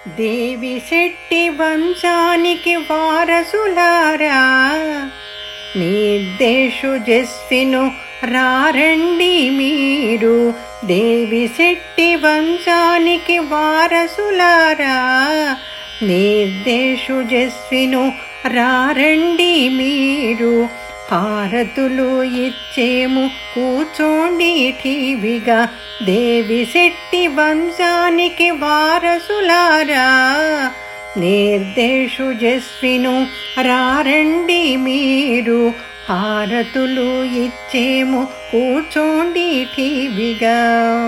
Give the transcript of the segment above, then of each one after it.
దేవి శెట్టి వంశానికి వారసులారా నిర్దేశు జస్విను రారండి మీరు దేవి శెట్టి వంశానికి వారసులారా నిర్దేశు జస్విను రారండి మీరు హారతులు ఇచ్చేము కూర్చోండి ఠీవిగా దేవి శెట్టి వంశానికి వారసులారా నిర్దేశు జస్విను రారండి మీరు హారతులు ఇచ్చేము కూర్చోండి ఠీవిగా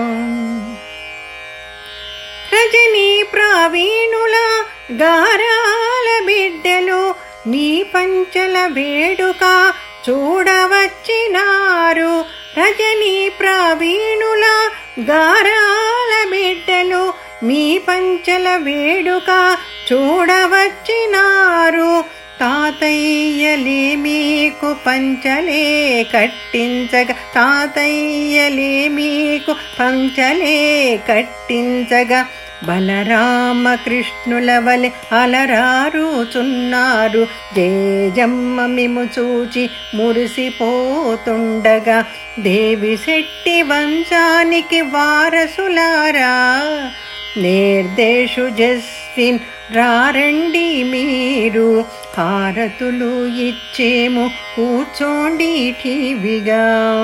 రజనీ ప్రావీణుల గారాల బిడ్డలు మీ పంచల వేడుక చూడవచ్చినారు రజనీ ప్రావీణుల గారాల బిడ్డలు మీ పంచల వేడుక చూడవచ్చినారు తాతయ్యలే మీకు పంచలే కట్టించగా తాతయ్యలే మీకు పంచలే కట్టించగా బలరామకృష్ణుల వలె అలరారుచున్నారు జేజమ్మ మిము చూచి మురిసిపోతుండగా దేవి శెట్టి వంశానికి వారసులారా నిర్దేశు జస్విన్ రారండి మీరు హారతులు ఇచ్చేము కూర్చోండి ఠీవిగా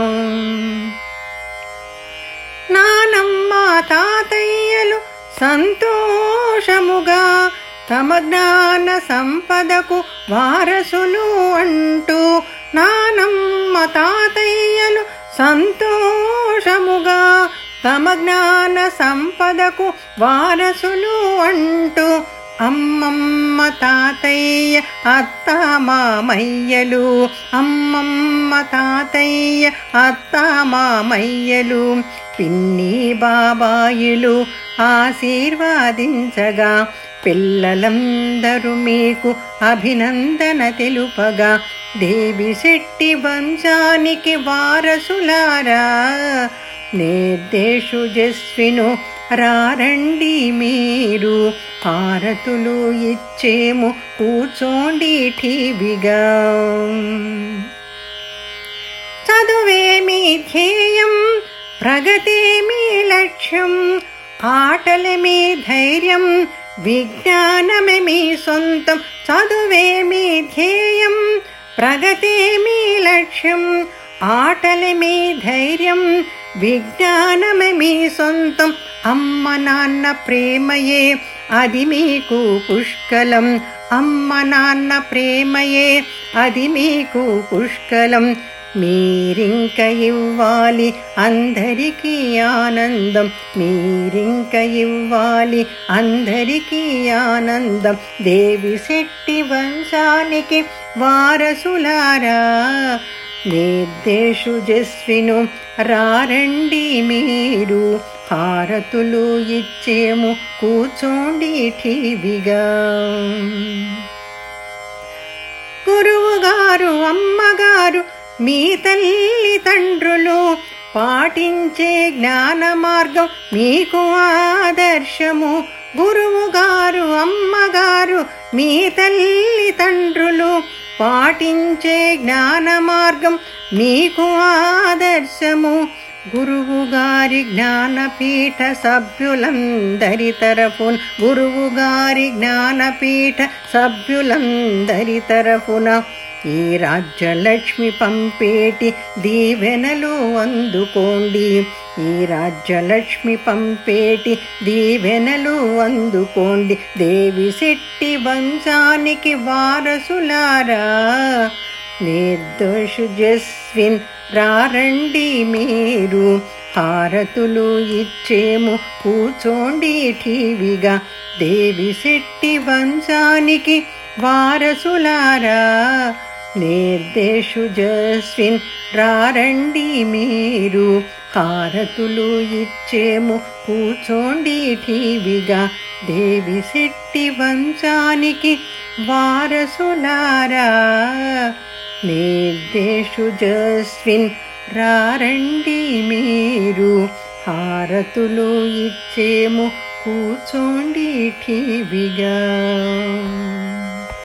నానమ్మ తాతయ్యలు సంతోషముగా తమ జ్ఞాన సంపదకు వారసులు అంటూ నానమ్మ తాతయ్యలు సంతోషముగా తమ జ్ఞాన సంపదకు వారసులు అంటూ అమ్మమ్మ తాతయ్య అత్త మామయ్యలు అమ్మమ్మ తాతయ్య అత్త మామయ్యలు పిన్ని బాబాయిలు ఆశీర్వాదించగా పిల్లలందరూ మీకు అభినందన తెలుపగా దేవి శెట్టి వంశానికి వారసులారా నిర్దేశు జస్విను రారండి మీరు హారతులు ఇచ్చేము కూర్చోండి ఠీవిగా చదువే మీ ధ్యేయం ప్రగతే మీ లక్ష్యం ఆటలే మీ ధైర్యం విజ్ఞానమే మీ సొంతం చదువే మీ ధ్యేయం ప్రగతే మీ లక్ష్యం ఆటలే మీ ధైర్యం విజ్ఞానమే మీ సొంతం అమ్మ నాన్న ప్రేమయే అది మీకు పుష్కలం అమ్మ నాన్న ప్రేమయే అది మీకు పుష్కలం మీరింక ఇవ్వాలి అందరికీ ఆనందం మీరింక ఇవ్వాలి అందరికీ ఆనందం దేవి శెట్టి వంశానికి వారసులారా నిర్దేశు జస్విను రారండి మీరు హారతులు ఇచ్చేము కూర్చోండి ఠీవిగా గురువు గారు అమ్మగారు మీ తల్లి తండ్రులు పాటించే జ్ఞాన మార్గం మీకు ఆదర్శము గురువు గారు అమ్మగారు మీ తల్లి తండ్రులు పాటించే జ్ఞాన మార్గం మీకు ఆదర్శము గురువు గారి జ్ఞానపీఠ సభ్యులందరి తరఫున గురువు గారి జ్ఞానపీఠ సభ్యులందరి తరఫున ఈ రాజ్యలక్ష్మి పంపేటి దీవెనలు అందుకోండి ఈ రాజ్యలక్ష్మి పంపేటి దీవెనలు అందుకోండి దేవి శెట్టి వంశానికి వారసులారా నిర్దోషు జస్విన్ రారండి మీరు హారతులు ఇచ్చేము కూర్చోండి ఠీవిగా దేవి శెట్టి వంశానికి వారసులారా నిర్దేశు జస్విన్ రారండి మీరు హారతులు ఇచ్చేము కూర్చోండి ఠీవిగా దేవి శెట్టి వంశానికి వారసులారా నిర్దేశు జస్విన్ రారండి మీరు హారతులు ఇచ్చేము కూర్చోండి ఠీవిగా